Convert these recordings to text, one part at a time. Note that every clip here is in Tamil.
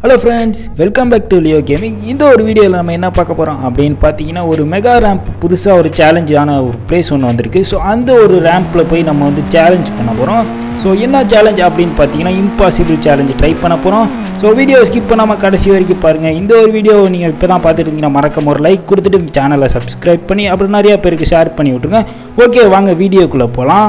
Hello friends welcome back to Leo gaming இந்த ஒரு வீடியோவில் நம்ம என்ன பார்க்க போகிறோம் அப்படின்னு பார்த்தீங்கன்னா ஒரு மெகா ரேம்ப் புதுசாக ஒரு சேலஞ்சான ஒரு ப்ளேஸ் ஒன்று வந்திருக்கு ஸோ அந்த ஒரு ரேம்பில் போய் நம்ம வந்து சேலஞ்ச் பண்ண போகிறோம் ஸோ என்ன சேலஞ்ச் அப்படின்னு பார்த்தீங்கன்னா இம்பாசிபிள் சேலஞ்ச் ட்ரை பண்ண போகிறோம் ஸோ வீடியோ ஸ்கிப் பண்ணாமல் கடைசி வரைக்கும் பாருங்கள் இந்த ஒரு வீடியோ நீங்கள் இப்போ தான் பார்த்துட்டு இருந்தீங்கன்னா மறக்காம ஒரு லைக் கொடுத்துட்டு சேனலை சப்ஸ்கிரைப் பண்ணி அப்புறம் நிறைய பேருக்கு ஷேர் பண்ணி விட்ருங்க ஓகே வாங்க வீடியோக்குள்ளே போகலாம்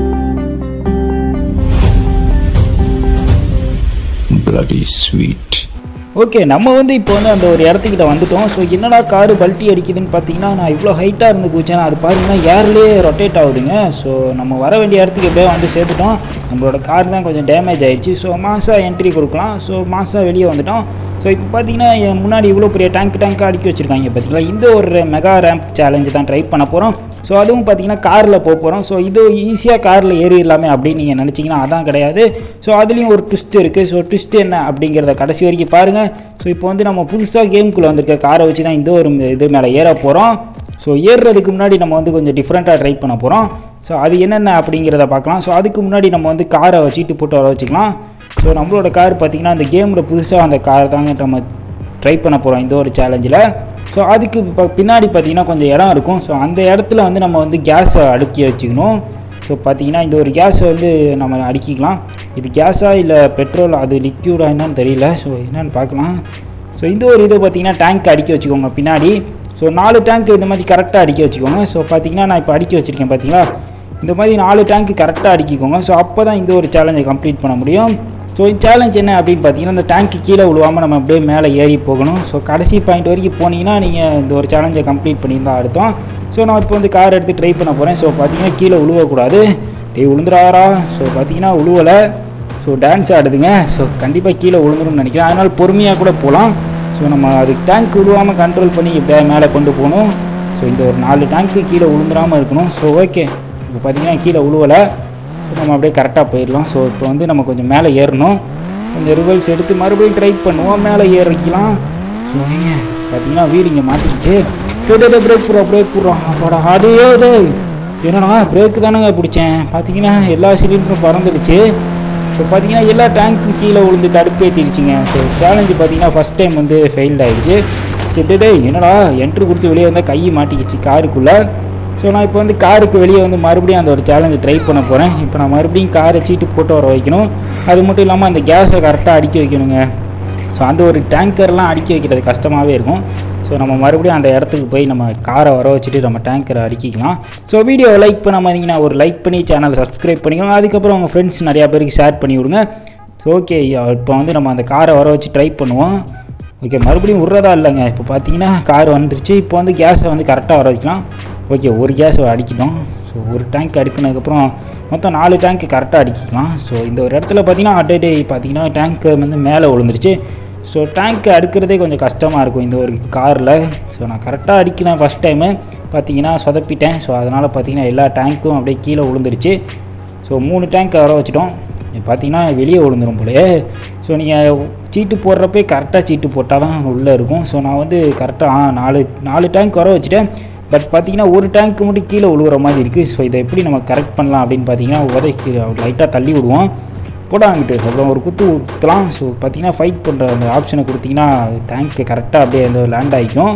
bloody sweet. ஓகே நம்ம வந்து இப்போ வந்து அந்த ஒரு இடத்துக்கிட்ட வந்துட்டோம் ஸோ என்னடா காரு பல்ட்டி அடிக்குதுன்னு பார்த்தீங்கன்னா நான் இவ்வளோ ஹைட்டாக இருந்து குச்சேன் அது பாருங்கன்னா ஏர்லேயே ரொட்டேட் ஆகுதுங்க ஸோ நம்ம வர வேண்டிய இடத்துக்கு எப்படியோ வந்து சேர்த்துட்டோம் நம்மளோட கார் தான் கொஞ்சம் டேமேஜ் ஆயிடுச்சு ஸோ மாசாக என்ட்ரி கொடுக்கலாம் ஸோ மாசாக வெளியே வந்துட்டோம் ஸோ இப்போ பார்த்தீங்கன்னா என் முன்னாடி இவ்வளோ பெரிய டேங்க் டேங்காக அடுக்கி வச்சுருக்காங்க பார்த்தீங்களா இந்த ஒரு மெகா ரேம்ப் சேலஞ்சு தான் ட்ரை பண்ண போகிறோம் ஸோ அதுவும் பார்த்தீங்கன்னா காரில் போக போகிறோம் ஸோ இது ஈஸியாக காரில் ஏறிடலாமே அப்படின்னு நீங்கள் நினச்சிங்கன்னா அதான் கிடையாது ஸோ அதுலேயும் ஒரு ட்விஸ்ட் இருக்குது ஸோ ட்விஸ்ட் என்ன அப்படிங்கிறத கடைசி வரைக்கும் பாருங்கள் ஸோ இப்போ வந்து நம்ம புதுசாக கேமுக்குள்ளே வந்திருக்க காரை வச்சு தான் இந்த ஒரு இது மேலே ஏற போகிறோம் ஸோ ஏறுறதுக்கு முன்னாடி நம்ம வந்து கொஞ்சம் டிஃப்ரெண்ட்டாக ட்ரை பண்ண போகிறோம் ஸோ அது என்னென்ன அப்படிங்கிறத பார்க்கலாம் ஸோ அதுக்கு முன்னாடி நம்ம வந்து காரை சீட்டு போட்டு வர வச்சுக்கலாம் ஸோ நம்மளோட கார் பார்த்திங்கன்னா அந்த கேமில் புதுசாக அந்த கார் தாங்க நம்ம ட்ரை பண்ண போகிறோம் இந்த ஒரு சேலஞ்சில் ஸோ அதுக்கு இப்போ பின்னாடி பார்த்தீங்கன்னா கொஞ்சம் இடம் இருக்கும் ஸோ அந்த இடத்துல வந்து நம்ம வந்து கேஸை அடுக்கி வச்சுக்கணும் ஸோ பார்த்தீங்கன்னா இந்த ஒரு கேஸை வந்து நம்ம அடுக்கிக்கலாம் இது கேஸா இல்லை பெட்ரோல் அது லிக்யூடா என்னன்னு தெரியல ஸோ என்னன்னு பார்க்கலாம் ஸோ இந்த ஒரு இது பார்த்தீங்கன்னா டேங்க் அடுக்கி வச்சுக்கோங்க பின்னாடி ஸோ நாலு டேங்க் இந்த மாதிரி கரெக்டாக அடுக்கி வச்சுக்கோங்க ஸோ பார்த்தீங்கன்னா நான் இப்போ அடுக்கி வச்சுருக்கேன் பார்த்தீங்களா இந்த மாதிரி நாலு டேங்க் கரெக்டாக அடுக்கிக்கோங்க ஸோ அப்போ தான் இந்த ஒரு சேலஞ்சை கம்ப்ளீட் பண்ண முடியும் ஸோ இந்த சேலஞ்ச் என்ன அப்படின்னு பார்த்தீங்கன்னா இந்த டேங்க்கு கீழே விழுவாமல் நம்ம அப்படியே மேலே ஏறி போகணும் ஸோ கடைசி பாயிண்ட் வரைக்கும் போனீங்கன்னா நீங்கள் இந்த ஒரு சேலஞ்சை கம்ப்ளீட் பண்ணியிருந்தா அர்த்தம் ஸோ நான் இப்போ வந்து கார் எடுத்து ட்ரை பண்ண போகிறேன் ஸோ பார்த்தீங்கன்னா கீழே விழுவக்கூடாது டேய் விழுந்துறாரா ஸோ பார்த்தீங்கன்னா விழுவலை ஸோ டான்ஸ் ஆடுதுங்க ஸோ கண்டிப்பாக கீழே விழுந்துரும்னு நினைக்கிறேன் அதனால் பொறுமையாக கூட போகலாம் ஸோ நம்ம அது டேங்க் விழுவாமல் கண்ட்ரோல் பண்ணி இப்படியே மேலே கொண்டு போகணும் ஸோ இந்த ஒரு நாலு டேங்க்கு கீழே விழுந்துடாமல் இருக்கணும் ஸோ ஓகே இப்போ பார்த்தீங்கன்னா கீழே விழுவலை ஸோ நம்ம அப்படியே கரெக்டாக போயிடலாம் ஸோ இப்போ வந்து நம்ம கொஞ்சம் மேலே ஏறணும் கொஞ்சம் ரிவல்ஸ் எடுத்து மறுபடியும் ட்ரை பண்ணுவோம் மேலே ஏறிக்கலாம் ஸோ நீங்க பார்த்தீங்கன்னா வீடு இங்கே மாட்டிக்கிச்சு பிரேக் போடுறோம் பிரேக் போடுறோம் அப்போடா அதே டேய். என்னடா பிரேக் தானேங்க பிடிச்சேன் பார்த்தீங்கன்னா எல்லா சிலிண்டரும் பறந்துடுச்சு ஸோ பார்த்தீங்கன்னா எல்லா டேங்க்கும் கீழே விழுந்து கடுப்பேற்றிடுச்சிங்க ஸோ சேலஞ்சு பார்த்தீங்கன்னா ஃபஸ்ட் டைம் வந்து ஃபெயில்ட் ஆகிடுச்சு சரி டேய் என்னடா என்ட்ரு கொடுத்து வெளியே வந்தால் கை மாட்டிக்கிச்சு காருக்குள்ளே ஸோ நான் இப்போ வந்து காருக்கு வெளியே வந்து மறுபடியும் அந்த ஒரு சேலஞ்சு ட்ரை பண்ண போகிறேன் இப்போ நான் மறுபடியும் காரை சீட்டு போட்டு வர வைக்கணும் அது மட்டும் இல்லாமல் அந்த கேஸை கரெக்டாக அடுக்கி வைக்கணுங்க ஸோ அந்த ஒரு டேங்கர்லாம் அடுக்கி வைக்கிறது கஷ்டமாகவே இருக்கும் ஸோ நம்ம மறுபடியும் அந்த இடத்துக்கு போய் நம்ம காரை வர வச்சுட்டு நம்ம டேங்கரை அடுக்கிக்கலாம் ஸோ வீடியோவை லைக் பண்ணாமல் இருந்தீங்கன்னா ஒரு லைக் பண்ணி சேனலை சப்ஸ்கிரைப் பண்ணிக்கோங்க அதுக்கப்புறம் உங்கள் ஃப்ரெண்ட்ஸ் நிறையா பேருக்கு ஷேர் பண்ணி விடுங்க ஸோ ஓகே இப்போ வந்து நம்ம அந்த காரை வர வச்சு ட்ரை பண்ணுவோம் ஓகே மறுபடியும் விட்றதா இல்லைங்க இப்போ பார்த்தீங்கன்னா கார் வந்துருச்சு இப்போ வந்து கேஸை வந்து கரெக்டாக வர வைக்கலாம் ஓகே ஒரு கேஸை அடிக்கிட்டோம் ஸோ ஒரு டேங்க் அடுக்கினதுக்கப்புறம் மொத்தம் நாலு டேங்க் கரெக்டாக அடிக்கிக்கலாம் ஸோ இந்த ஒரு இடத்துல பார்த்தீங்கன்னா அட்டே பார்த்தீங்கன்னா டேங்க் வந்து மேலே விழுந்துருச்சு ஸோ டேங்க் அடுக்கிறதே கொஞ்சம் கஷ்டமாக இருக்கும் இந்த ஒரு காரில் ஸோ நான் கரெக்டாக அடிக்கிறேன் ஃபஸ்ட் டைமு பார்த்தீங்கன்னா சொதப்பிட்டேன் ஸோ அதனால் பார்த்தீங்கன்னா எல்லா டேங்க்கும் அப்படியே கீழே விழுந்துருச்சு ஸோ மூணு டேங்க் வர வச்சிட்டோம் பார்த்தீங்கன்னா வெளியே விழுந்துரும் போலயே ஸோ நீங்கள் சீட்டு போடுறப்பே கரெக்டாக சீட்டு போட்டால் தான் உள்ளே இருக்கும் ஸோ நான் வந்து கரெக்டாக நாலு நாலு டேங்க் வர வச்சுட்டேன் பட் பார்த்தீங்கன்னா ஒரு டேங்க் மட்டும் கீழே விழுகிற மாதிரி இருக்குது ஸோ இதை எப்படி நம்ம கரெக்ட் பண்ணலாம் அப்படின்னு பார்த்தீங்கன்னா உதவி லைட்டாக தள்ளி விடுவோம் போடாங்கிட்டு அப்புறம் ஒரு குத்து ஊற்றலாம் ஸோ பார்த்தீங்கன்னா ஃபைட் பண்ணுற அந்த ஆப்ஷனை கொடுத்தீங்கன்னா டேங்க்கு கரெக்டாக அப்படியே அந்த லேண்ட் ஆகிக்கும்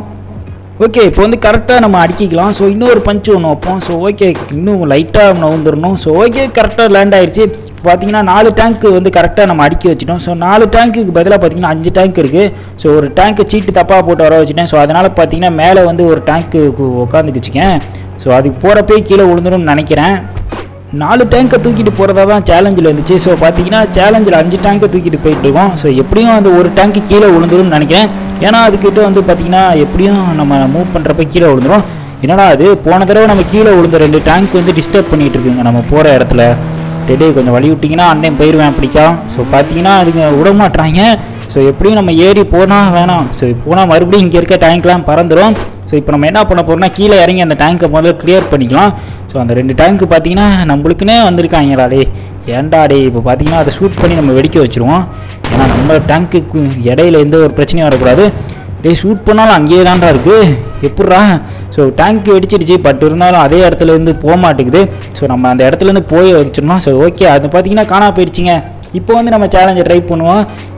ஓகே இப்போ வந்து கரெக்டாக நம்ம அடிக்கிக்கலாம் ஸோ இன்னொரு பஞ்சு ஒன்று வைப்போம் ஸோ ஓகே இன்னும் லைட்டாக நவுந்துடணும் ஸோ ஓகே கரெக்டாக லேண்ட் ஆயிடுச்சு பார்த்தீங்கன்னா நாலு டேங்க்கு வந்து கரெக்டாக நம்ம அடுக்கி வச்சிட்டோம் ஸோ நாலு டேங்க்குக்கு பதிலாக பார்த்தீங்கன்னா அஞ்சு டேங்க் இருக்குது ஸோ ஒரு டேங்க்கு சீட்டு தப்பாக போட்டு வர வச்சுட்டேன் ஸோ அதனால் பார்த்தீங்கன்னா மேலே வந்து ஒரு டேங்க்கு உட்காந்துக்குச்சிக்கேன் ஸோ அதுக்கு போகிறப்பே கீழே விழுந்துரும்னு நினைக்கிறேன் நாலு டேங்கை தூக்கிட்டு போகிறதா தான் சேலஞ்சில் இருந்துச்சு ஸோ பார்த்தீங்கன்னா சேலஞ்சில் அஞ்சு டேங்கை தூக்கிட்டு போயிட்டு இருக்கோம் ஸோ எப்படியும் அந்த ஒரு டேங்க்கு கீழே விழுந்துரும்னு நினைக்கிறேன் ஏன்னா அதுக்கிட்ட வந்து பார்த்தீங்கன்னா எப்படியும் நம்ம மூவ் பண்ணுறப்ப கீழே விழுந்துரும் என்னடா அது போன தடவை நம்ம கீழே விழுந்த ரெண்டு டேங்க் வந்து டிஸ்டர்ப் பண்ணிகிட்டு இருக்குங்க நம்ம போகிற இடத்துல டெடே கொஞ்சம் வழி விட்டிங்கன்னா அண்ணன் போயிடுவேன் பிடிக்கா ஸோ பார்த்தீங்கன்னா அதுங்க விட மாட்றாங்க ஸோ எப்படியும் நம்ம ஏறி போனால் வேணாம் ஸோ போனால் மறுபடியும் இங்கே இருக்க டேங்க்லாம் பறந்துடும் ஸோ இப்போ நம்ம என்ன பண்ண போகிறோம்னா கீழே இறங்கி அந்த டேங்கை முதல்ல கிளியர் பண்ணிக்கலாம் ஸோ அந்த ரெண்டு டேங்க்கு பார்த்தீங்கன்னா நம்மளுக்குன்னே வந்திருக்காங்கடா டே ஏன்டா டே இப்போ பார்த்தீங்கன்னா அதை ஷூட் பண்ணி நம்ம வெடிக்க வச்சுருவோம் ஏன்னா நம்ம டேங்க்குக்கு இடையில எந்த ஒரு பிரச்சனையும் வரக்கூடாது டே ஷூட் பண்ணாலும் அங்கேயே தான்டா இருக்குது எப்பட்றா ஸோ டேங்க் வெடிச்சிடுச்சு பட் இருந்தாலும் அதே இடத்துல இருந்து போக மாட்டேங்குது ஸோ நம்ம அந்த இடத்துலேருந்து போய் வச்சிடணும் ஸோ ஓகே அது பார்த்தீங்கன்னா காணா போயிடுச்சிங்க இப்போ வந்து நம்ம சேலஞ்சை ட்ரை பண்ணுவோம்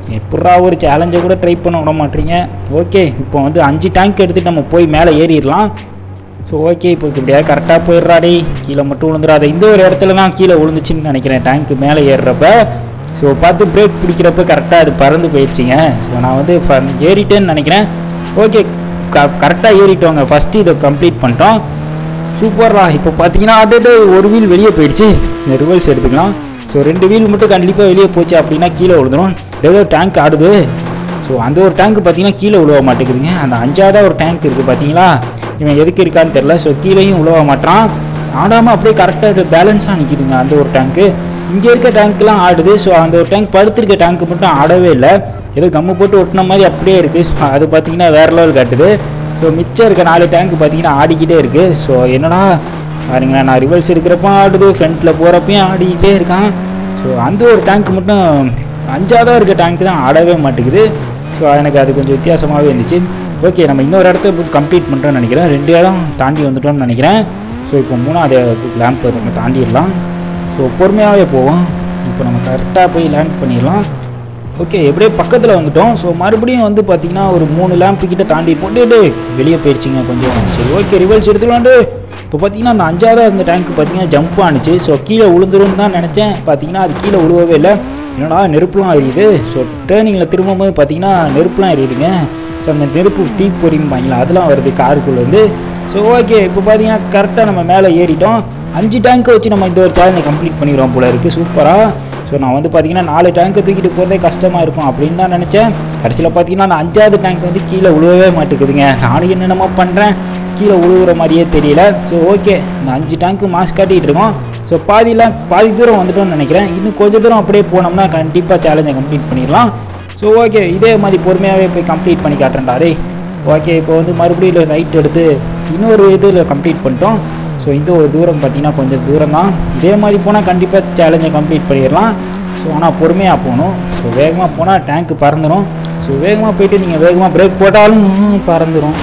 எப்படா ஒரு சேலஞ்சை கூட ட்ரை பண்ண விட மாட்டீங்க ஓகே இப்போ வந்து அஞ்சு டேங்க் எடுத்துகிட்டு நம்ம போய் மேலே ஏறிடலாம் ஸோ ஓகே இப்போ இப்படியாவது கரெக்டாக போயிடுறாடே கீழே மட்டும் விழுந்துடாத இந்த ஒரு இடத்துல தான் கீழே விழுந்துச்சுன்னு நினைக்கிறேன் டேங்க்கு மேலே ஏறுறப்ப ஸோ பார்த்து பிரேக் பிடிக்கிறப்ப கரெக்டாக அது பறந்து போயிடுச்சிங்க ஸோ நான் வந்து ஃப- ஏறிட்டேன்னு நினைக்கிறேன் ஓகே க கரெக்டாக ஏறிட்டோங்க ஃபஸ்ட்டு இதை கம்ப்ளீட் பண்ணிட்டோம் சூப்பர்ரா இப்போ பார்த்தீங்கன்னா அடடே ஒரு வீல் வெளியே போயிடுச்சு இந்த ரிவல்ஸ் எடுத்துக்கலாம் ஸோ ரெண்டு வீல் மட்டும் கண்டிப்பாக வெளியே போச்சு அப்படின்னா கீழே விழுந்துடும் ஏதோ டேங்க் ஆடுது ஸோ அந்த ஒரு டேங்க் பார்த்தீங்கன்னா கீழே விழுவ மாட்டேங்குதுங்க அந்த அஞ்சாவதா ஒரு டேங்க் இருக்குது பார்த்தீங்களா இவன் எதுக்கு இருக்கான்னு தெரில ஸோ கீழேயும் விழுவ மாட்டான் ஆடாமல் அப்படியே கரெக்டாக பேலன்ஸாக நிற்கிதுங்க அந்த ஒரு டேங்க்கு இங்கே இருக்க டேங்க்லாம் ஆடுது ஸோ அந்த ஒரு டேங்க் படுத்திருக்க டேங்க் மட்டும் ஆடவே இல்லை ஏதோ கம்மு போட்டு ஒட்டின மாதிரி அப்படியே இருக்குது ஸோ அது பார்த்தீங்கன்னா வேறு லெவல் காட்டுது ஸோ மிச்சம் இருக்க நாலு டேங்க் பார்த்தீங்கன்னா ஆடிக்கிட்டே இருக்குது ஸோ என்னடா பாருங்களேன் நான் ரிவல்ஸ் எடுக்கிறப்ப ஆடுது ஃப்ரண்ட்டில் போகிறப்பையும் ஆடிக்கிட்டே இருக்கான் ஸோ அந்த ஒரு டேங்க் மட்டும் அஞ்சாவதாக இருக்க டேங்க் தான் ஆடவே மாட்டேங்குது ஸோ எனக்கு அது கொஞ்சம் வித்தியாசமாகவே இருந்துச்சு ஓகே நம்ம இன்னொரு இடத்த போய் கம்ப்ளீட் பண்ணுறோம்னு நினைக்கிறேன் ரெண்டு இடம் தாண்டி வந்துட்டோம்னு நினைக்கிறேன் ஸோ இப்போ மூணாவது லேம்ப் நம்ம தாண்டிடலாம் ஸோ பொறுமையாகவே போவோம் இப்போ நம்ம கரெக்டாக போய் லேண்ட் பண்ணிடலாம் ஓகே எப்படியே பக்கத்தில் வந்துட்டோம் ஸோ மறுபடியும் வந்து பார்த்தீங்கன்னா ஒரு மூணு லேம்ப் கிட்ட தாண்டி போட்டுட்டு வெளியே போயிடுச்சிங்க கொஞ்சம் சரி ஓகே ரிவல்ஸ் எடுத்துக்கலாண்டு இப்போ பார்த்தீங்கன்னா அந்த அஞ்சாவது அந்த டேங்க் பார்த்தீங்கன்னா ஜம்ப் ஆனிச்சு ஸோ கீழே விழுந்துரும்னு தான் நினச்சேன் பார்த்தீங்கன்னா அது கீழே விழுவவே இல்லை என்னடா நெருப்புலாம் எரியுது ஸோ டேர்னிங்கில் திரும்பும்போது பார்த்தீங்கன்னா நெருப்புலாம் எரியுதுங்க ஸோ அந்த நெருப்பு தீப்பொறிம்பாங்களா அதெல்லாம் வருது காருக்குள்ளேருந்து ஸோ ஓகே இப்போ பார்த்தீங்கன்னா கரெக்டாக நம்ம மேலே ஏறிட்டோம் அஞ்சு டேங்க்கை வச்சு நம்ம இந்த ஒரு சேலஞ்சை கம்ப்ளீட் பண்ணிடுவோம் போல இருக்குது சூப்பராக ஸோ நான் வந்து பார்த்தீங்கன்னா நாலு டேங்க்கை தூக்கிட்டு போகிறதே கஷ்டமாக இருக்கும் அப்படின்னு தான் நினச்சேன் கடைசியில் பார்த்தீங்கன்னா அந்த அஞ்சாவது டேங்க் வந்து கீழே விழுவவே மாட்டேங்குதுங்க நானும் என்னென்னமோ பண்ணுறேன் கீழே விழுவுற மாதிரியே தெரியல ஸோ ஓகே இந்த அஞ்சு டேங்க்கு மாஸ்க் காட்டிகிட்டு இருக்கோம் ஸோ பாதிலாம் பாதி தூரம் வந்துட்டோம்னு நினைக்கிறேன் இன்னும் கொஞ்சம் தூரம் அப்படியே போனோம்னா கண்டிப்பாக சேலஞ்சை கம்ப்ளீட் பண்ணிடலாம் ஸோ ஓகே இதே மாதிரி பொறுமையாகவே போய் கம்ப்ளீட் பண்ணி காட்டுறேன்டா டேய் ஓகே இப்போ வந்து மறுபடியும் ரைட் எடுத்து இன்னொரு இதில் கம்ப்ளீட் பண்ணிட்டோம் ஸோ இந்த ஒரு தூரம் பார்த்தீங்கன்னா கொஞ்சம் தூரம் தான் இதே மாதிரி போனால் கண்டிப்பாக சேலஞ்சை கம்ப்ளீட் பண்ணிடலாம் ஸோ ஆனால் பொறுமையாக போகணும் ஸோ வேகமாக போனால் டேங்க் பறந்துடும் ஸோ வேகமாக போயிட்டு நீங்கள் வேகமாக பிரேக் போட்டாலும் பறந்துடும்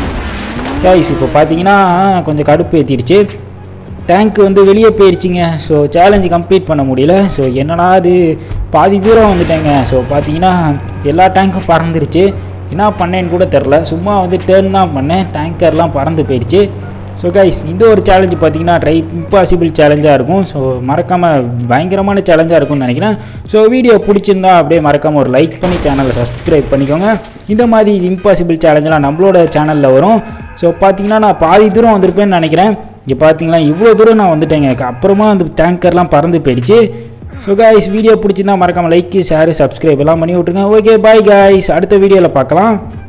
கைஸ் இப்போ பார்த்தீங்கன்னா கொஞ்சம் கடுப்பு ஏற்றிடுச்சு டேங்க் வந்து வெளியே போயிடுச்சிங்க ஸோ சேலஞ்சு கம்ப்ளீட் பண்ண முடியல ஸோ என்னடா அது பாதி தூரம் வந்துட்டேங்க ஸோ பார்த்தீங்கன்னா எல்லா டேங்க்கும் பறந்துருச்சு என்ன பண்ணேன்னு கூட தெரில சும்மா வந்து டேர்ன் தான் பண்ணேன் டேங்கர்லாம் பறந்து போயிடுச்சு ஸோ கைஸ் இந்த ஒரு சேலஞ்சு பார்த்தீங்கன்னா ட்ரை இம்பாசிபிள் சேலஞ்சாக இருக்கும் ஸோ மறக்காமல் பயங்கரமான சேலஞ்சாக இருக்கும்னு நினைக்கிறேன் ஸோ வீடியோ பிடிச்சிருந்தா அப்படியே மறக்காமல் ஒரு லைக் பண்ணி சேனலை சப்ஸ்கிரைப் பண்ணிக்கோங்க இந்த மாதிரி இம்பாசிபிள் சேலஞ்செலாம் நம்மளோட சேனலில் வரும் ஸோ பார்த்தீங்கன்னா நான் பாதி தூரம் வந்திருப்பேன்னு நினைக்கிறேன் இங்கே பார்த்தீங்களா இவ்வளோ தூரம் நான் வந்துட்டேங்க அப்புறமா அந்த டேங்கர்லாம் பறந்து போயிடுச்சு ஸோ காய்ஸ் வீடியோ பிடிச்சிருந்தா மறக்காமல் லைக் ஷேர் சப்ஸ்கிரைப் எல்லாம் பண்ணி விட்ருங்க ஓகே பாய் காய்ஸ் அடுத்த வீடியோவில் பார்க்கலாம்